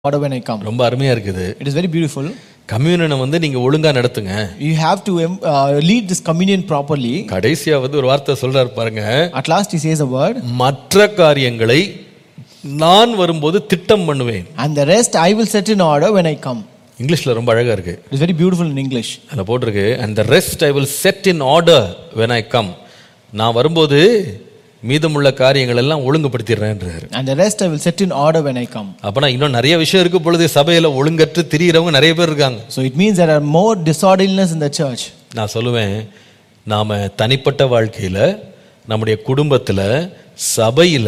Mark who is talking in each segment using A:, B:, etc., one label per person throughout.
A: order when I come.
B: ரொம்ப அருமையா இருக்குது
A: It is very beautiful.
B: கம்யூனனை வந்து நீங்க ஒழுங்கா நடத்துங்க
A: You have to um, uh, lead this communion properly.
B: கடைசியா வந்து ஒரு வார்த்தை சொல்றாரு பாருங்க
A: At last, he says a word,
B: மற்ற காரியங்களை நான் வரும்போது திட்டம் பண்ணுவேன்
A: and the rest I will set in order when I come.
B: இங்கிலீஷ்ல ரொம்ப அழகா இருக்கு
A: It is very beautiful in English.
B: அதில் போட்டிருக்கு and the rest I will set in order when I come நான் வரும்போது மீதமுள்ள காரியங்கள் எல்லாம் ஒழுங்குபடுத்திடுறேன்றாரு
A: And the rest I will set in order when I come.
B: அப்பனா இன்னும் நிறைய விஷயம் இருக்கு பொழுது சபையில ஒழுங்கற்று திரியிறவங்க நிறைய பேர் இருக்காங்க
A: So it means there are more disorderliness in the church.
B: நான் சொல்லுவேன் நாம தனிப்பட்ட வாழ்க்கையில நம்முடைய குடும்பத்துல சபையில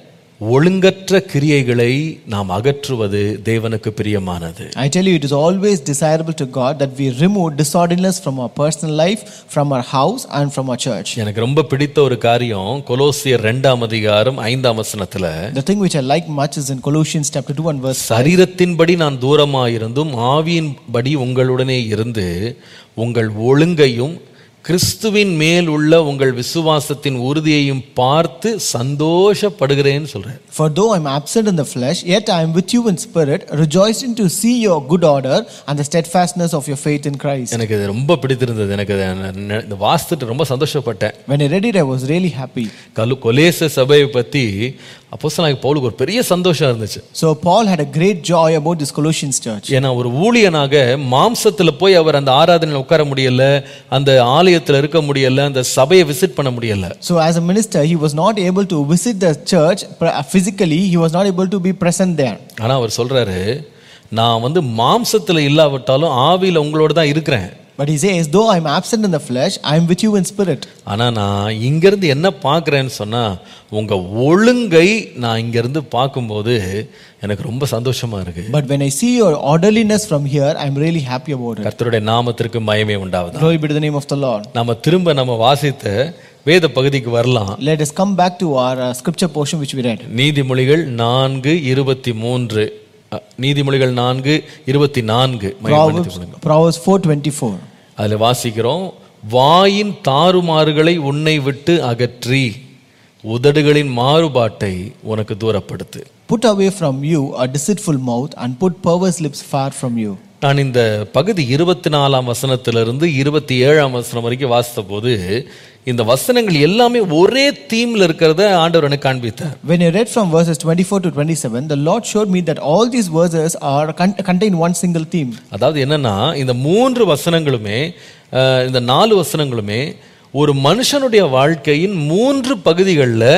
B: ஒழுங்கற்ற கிரியைகளை நாம் அகற்றுவது தேவனுக்கு பிரியமானது
A: I tell you, it is always desirable to God that we remove disorderliness from our personal life, from our house, and from our church.
B: எனக்கு ரொம்ப பிடித்த ஒரு காரியம் கொலோசியர் ரெண்டாம் அதிகாரம் ஐந்தாம் வசனத்துல
A: The thing which I like much is in Colossians chapter 2 and verse 5.
B: சரீரத்தின்படி நான் தூரமாயிருந்தும் ஆவியின்படி உங்களுடனே இருந்து உங்கள் ஒழுங்கையும் கிறிஸ்துவின் மேல் உள்ள உங்கள் விசுவாசத்தின் உறுதியையும் பார்த்து சந்தோஷப்படுகிறேன்னு சொல்றேன்
A: For though I am absent in the flesh, yet I am with you in spirit, rejoicing to see your good order and the steadfastness of your faith in Christ.
B: எனக்கு இது ரொம்ப பிடித்திருந்தது எனக்கு இதை நான் நெ- இந்த வாசித்துட்டு ரொம்ப சந்தோஷப்பட்டேன்
A: When I read it, I was really happy.
B: கலு கொலேச சபையை பத்தி அப்போஸ்தலனாகிய பவுலுக்கு ஒரு பெரிய சந்தோஷம் இருந்துச்சு
A: So Paul had a great joy about this Colossians church.
B: ஏன்னா ஒரு ஊழியனாக மாம்சத்துல போய் அவர் அந்த ஆராதனையில் உட்கார முடியல அந்த ஆலயத்துல இருக்க முடியல அந்த சபையை விசிட் பண்ண முடியல
A: So as a minister, he was not able to visit the church pr- physically. He was not able to be present there.
B: ஆனா அவர் சொல்றாரு நான் வந்து மாம்சத்துல இல்லாவிட்டாலும் ஆவியில உங்களோட தான் இருக்கிறேன்
A: But he says, though I am absent in the flesh, I am with you in spirit.
B: ஆனா நான் இங்கிருந்து என்ன பார்க்கறேன்னு சொன்னா உங்க ஒழுங்கை நான் இங்கிருந்து பார்க்கும்போது எனக்கு ரொம்ப சந்தோஷமா இருக்கு
A: But when I see your orderliness from here, I am really happy about it.
B: கர்த்தருடைய நாமத்திற்கு மயமே உண்டாவது
A: Glory be to the name of the Lord.
B: நாம திரும்ப நம்ம வாசித்த வேத பகுதிக்கு வரலாம்
A: Let us come back to our uh, scripture portion which we read.
B: நீதிமொழிகள் நான்கு இருபத்தி மூன்று அ, நீதிமொழிகள் நான்கு இருபத்தி நான்கு
A: Proverbs, Proverbs 4.24.
B: அதில் வாசிக்கிறோம் வாயின் தாறுமாறுகளை உன்னை விட்டு அகற்றி உதடுகளின் மாறுபாட்டை உனக்கு தூரப்படுத்து
A: Put away from you a deceitful mouth and put perverse lips far from you.
B: நான் இந்த பகுதி இருபத்தி நாலாம் வசனத்திலிருந்து இருபத்தி ஏழாம் வசனம் வரைக்கும் வாசித்த போது இந்த வசனங்கள் எல்லாமே ஒரே தீம்ல இருக்கிறத ஆண்டவர் எனக்கு காண்பித்தார்
A: When I read from verses 24 to 27, the Lord showed me that all these verses are con- contain one single theme.
B: அதாவது என்னன்னா இந்த மூன்று வசனங்களுமே அஹ், இந்த நாலு வசனங்களுமே ஒரு மனுஷனுடைய வாழ்க்கையின் மூன்று பகுதிகளில்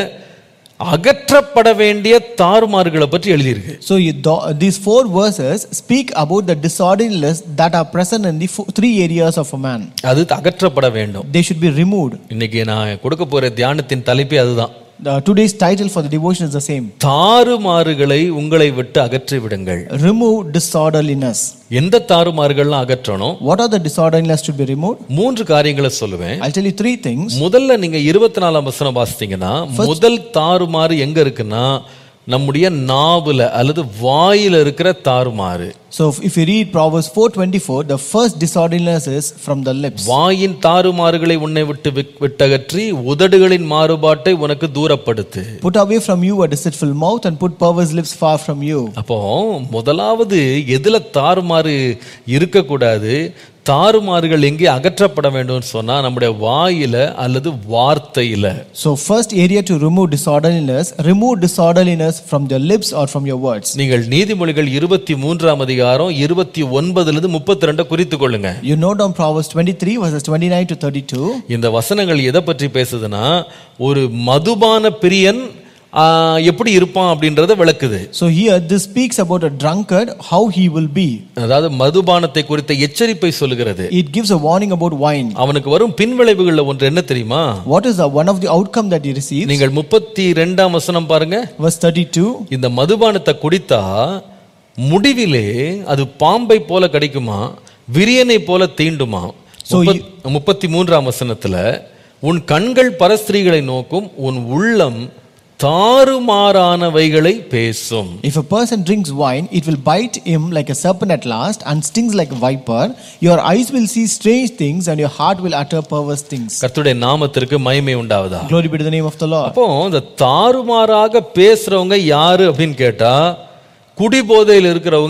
B: அகற்றப்பட வேண்டிய தாறுமாறுகளை பற்றி எழுதியிருக்கு
A: So you, th- these four verses speak about the disorderliness that are present in the fo- three areas of a man.
B: அது அகற்றப்பட வேண்டும்
A: They should be removed.
B: இன்னைக்கு நான் கொடுக்க போற தியானத்தின் தலைப்பே அதுதான்
A: The, today's title for the devotion is the same.
B: தாறுமாறுகளை உங்களை விட்டு அகற்றி விடுங்கள்
A: Remove disorderliness.
B: எந்த தாறுமாறுகள்லாம் அகற்றணும்
A: What are the disorderliness should be removed?
B: மூன்று காரியங்களை சொல்லுவேன்
A: I'll tell you three things.
B: முதல்ல நீங்க இருபத்தி நாலாம் வசனம் வாசித்தீங்கன்னா முதல் தாறுமாறு எங்க இருக்குன்னா நம்முடைய நாவுல அல்லது வாயில இருக்கிற தாறுமாறு
A: So if- if you read Proverbs 4:24, the first disorderliness is from the lips.
B: வாயின் தாறுமாறுகளை உன்னை விட்டு விக்- விட்டகற்றி உதடுகளின் மாறுபாட்டை உனக்கு தூரப்படுத்து
A: Put away from you a deceitful mouth and put perverse lips far from you.
B: அப்போ முதலாவது எதுல தாறுமாறு இருக்கக்கூடாது தாறுமாறுகள் எங்கே அகற்றப்பட வேண்டும் சொன்னா நம்முடைய வாயில அல்லது வார்த்தையில
A: So first area to remove disorderliness, remove disorderliness from your lips or from your words.
B: நீங்கள் நீதிமொழிகள் இருபத்தி மூன்றாம் அதிகாரம் இருபத்தி ஒன்பதுல இருந்து முப்பத்தி ரெண்டை குறித்து கொள்ளுங்க
A: You know down Proverbs 23 verses 29 to 32.
B: இந்த வசனங்கள் எதை பற்றி பேசுதுன்னா ஒரு மதுபான பிரியன் ஆ, எப்படி இருப்பான் அப்படின்றத விளக்குது
A: So here this speaks about a drunkard, how he will be.
B: அதாவது மதுபானத்தை குறித்த எச்சரிப்பை சொல்லுகிறது
A: It gives a warning about wine.
B: அவனுக்கு வரும் பின்விளைவுகள்ல ஒன்று என்ன தெரியுமா
A: What is the, one of the outcome that he receives?
B: நீங்கள் முப்பத்தி ரெண்டாம் வசனம் பாருங்க
A: Verse 32.
B: இந்த மதுபானத்தை குடித்தா முடிவிலே அது பாம்பை போல கடிக்குமா விரியனை போல தீண்டுமா முப்பத்- முப்பத்தி மூன்றாம் வசனத்துல உன் கண்கள் பரஸ்திரீகளை நோக்கும் உன் உள்ளம் தாறுமாறானவைகளை பேசும்
A: If a person drinks wine, it will bite him like a serpent at last and stings like a viper. Your eyes will see strange things and your heart will utter perverse things.
B: கர்த்தருடைய நாமத்திற்கு மகிமை உண்டாவதா
A: Glory be to the name of the Lord.
B: அப்போ இந்த தாறுமாறாக பேசுறவங்க யாரு அப்படின்னு கேட்டா குடிபோதையில் இருக்கிறவங்க